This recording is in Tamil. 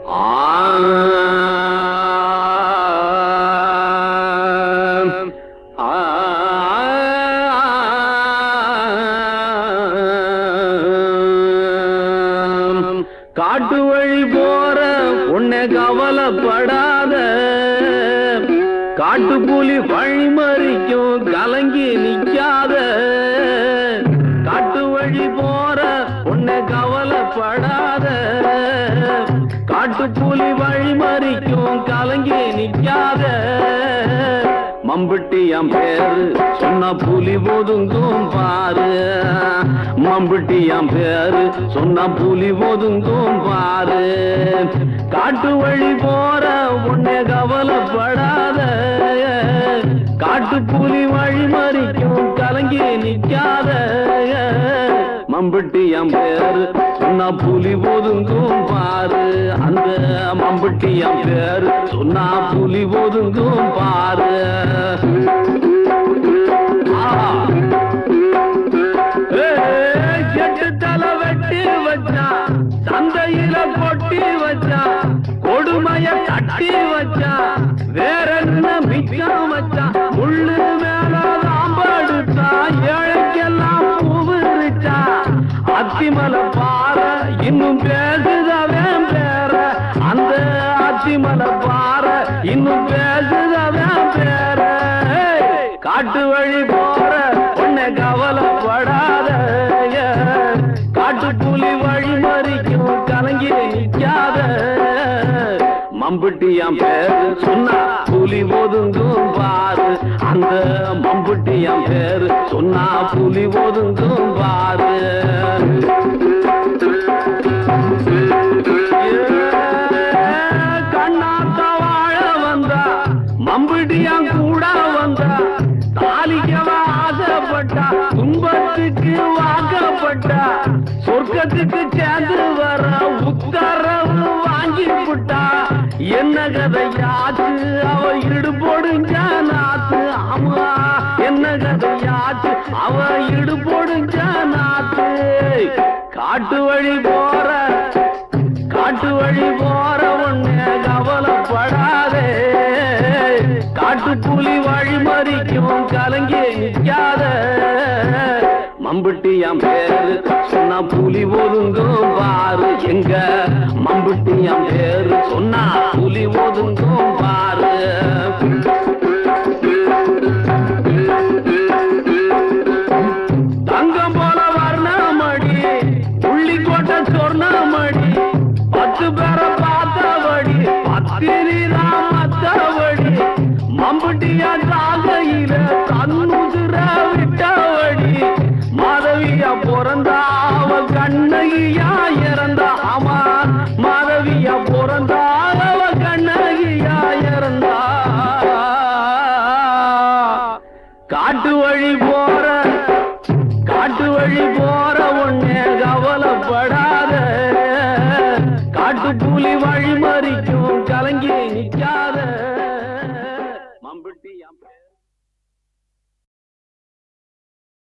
காட்டு வழி போற உன்னை கவலைப்படாத காட்டு புலி வழிமறிக்கும் கலங்கி நிக்காத காட்டு வழி போற உன்னை கவலைப்படாத காட்டு புலி வழிமறிக்கும் கலங்கி நிக்காத மம்புட்டி என் பேரு சொன்ன புலி ஒதுங்கும் பாரு மம்புட்டி என் பேரு சொன்ன புலி ஒதுங்கும் பாரு காட்டு வழி போற உன்னை கவலைப்படாத காட்டு புலி வழி மறிக்கும் கலங்கி நிக்காத மம்புட்டி என் பேரு சொன்னா புலி ஒதுங்கும் பாரு அந்த மம்புட்டி என் பேரு சொன்னா புலி ஒதுங்கும் பாரு ஆ. ஏய், எட்டு தலை வெட்டி வச்சா சந்தையில கொட்டி வச்சா கொடுமைய தட்டி வச்சா வேற என்ன மிச்சம் வச்சா முள்ளு மேல தாம்படுத்தா ஏழைக்கெல்லாம் பூவிரிச்சா அத்திமலை பாற இன்னும் பேசுதவன் பேர அந்த அத்திமலை பாற இன்னும் பேசுதவன் பேர ஏய், காட்டு வழி போற உன்னை கவலைப்படாத காட்டு புலி வழி மறிக்கும் கலங்கி நிக்காத மம்புட்டி என் பேரு சொன்னா புலி ஒதுங்கும் பாரு அந்த மம்புட்டி என் பேரு சொன்னா புலி ஒதுங்கும் பாரு கண்ணாத்த வாழ வந்தா மம்புட்டியான் கூட வந்தா தாலிக்கவ ஆசைப்பட்டா துன்பத்துக்கு வாக்கப்பட்டா சொர்க்கத்துக்கு சேர்ந்து வர உத்தரவு வாங்கி விட்டா என்ன கதையாச்சு அவ இடு போடுங்க நாத்து ஆமா என்ன கதையாச்சு அவ இடு போடுங்க நாத்து காட்டு வழி போற காட்டு வழி போற ஒண்ணு கவலைப்படாதே காட்டு புலி வழி மறிக்கும் கலங்கி நிற்காத மம்புட்டி என் பேரு சொன்னா புலி ஒதுங்கும் பாரு எங்க மம்புட்டி என் பேரு சொன்னா புலி ஒதுங்கும் பாரு தங்கம் போல வர்ணமடி புள்ளி கோட்டை சொர்ணமடி பத்து பேரை பார்த்தபடி பத்திரி மத்தபடி மம்புட்டியா தாகையில தன்னுதிர விட்டபடி மாதவியா பிறந்தா அவ கண்ணகியா இறந்தா ஆமா மாதவியா பிறந்தா அவ கண்ணகியா இறந்தா காட்டு வழி போற காட்டு வழி போற ஒண்ணே கவலைப்படாத காட்டு புலி வழி